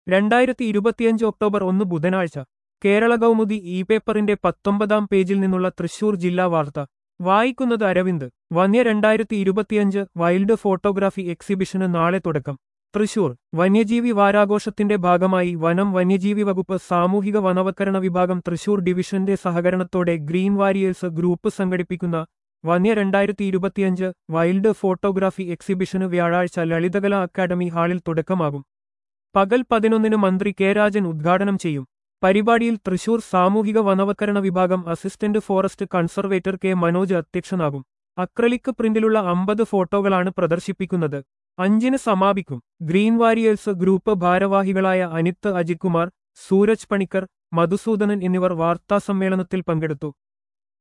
രണ്ടായിരത്തി ഇരുപത്തിയഞ്ച് ഒക്ടോബർ ഒന്ന് ബുധനാഴ്ച കേരള കൗമുദി ഇ പേപ്പറിന്റെ പത്തൊമ്പതാം പേജിൽ നിന്നുള്ള തൃശൂർ ജില്ലാ വാർത്ത വായിക്കുന്നത് അരവിന്ദ് വന്യ രണ്ടായിരത്തി ഇരുപത്തിയഞ്ച് വൈൽഡ് ഫോട്ടോഗ്രാഫി എക്സിബിഷന് നാളെ തുടക്കം തൃശൂർ വന്യജീവി വാരാഘോഷത്തിന്റെ ഭാഗമായി വനം വന്യജീവി വകുപ്പ് സാമൂഹിക വനവത്കരണ വിഭാഗം തൃശൂർ ഡിവിഷന്റെ സഹകരണത്തോടെ ഗ്രീൻ വാരിയേഴ്സ് ഗ്രൂപ്പ് സംഘടിപ്പിക്കുന്ന വന്യ രണ്ടായിരത്തി ഇരുപത്തിയഞ്ച് വൈൽഡ് ഫോട്ടോഗ്രാഫി എക്സിബിഷന് വ്യാഴാഴ്ച ലളിതകലാ അക്കാദമി ഹാളിൽ തുടക്കമാകും പകൽ പതിനൊന്നിന് മന്ത്രി കെ രാജൻ ഉദ്ഘാടനം ചെയ്യും പരിപാടിയിൽ തൃശൂർ സാമൂഹിക വനവത്കരണ വിഭാഗം assistant forest conservator K Manoj അധ്യക്ഷനാകും അക്രലിക് പ്രിന്റിലുള്ള അമ്പത് ഫോട്ടോകളാണ് പ്രദർശിപ്പിക്കുന്നത് അഞ്ചിന് സമാപിക്കും ഗ്രീൻ വാരിയേഴ്സ് ഗ്രൂപ്പ് ഭാരവാഹികളായ അനിത്ത് അജിത്കുമാർ സൂരജ് പണിക്കർ മധുസൂദനൻ എന്നിവർ വാർത്താസമ്മേളനത്തിൽ പങ്കെടുത്തു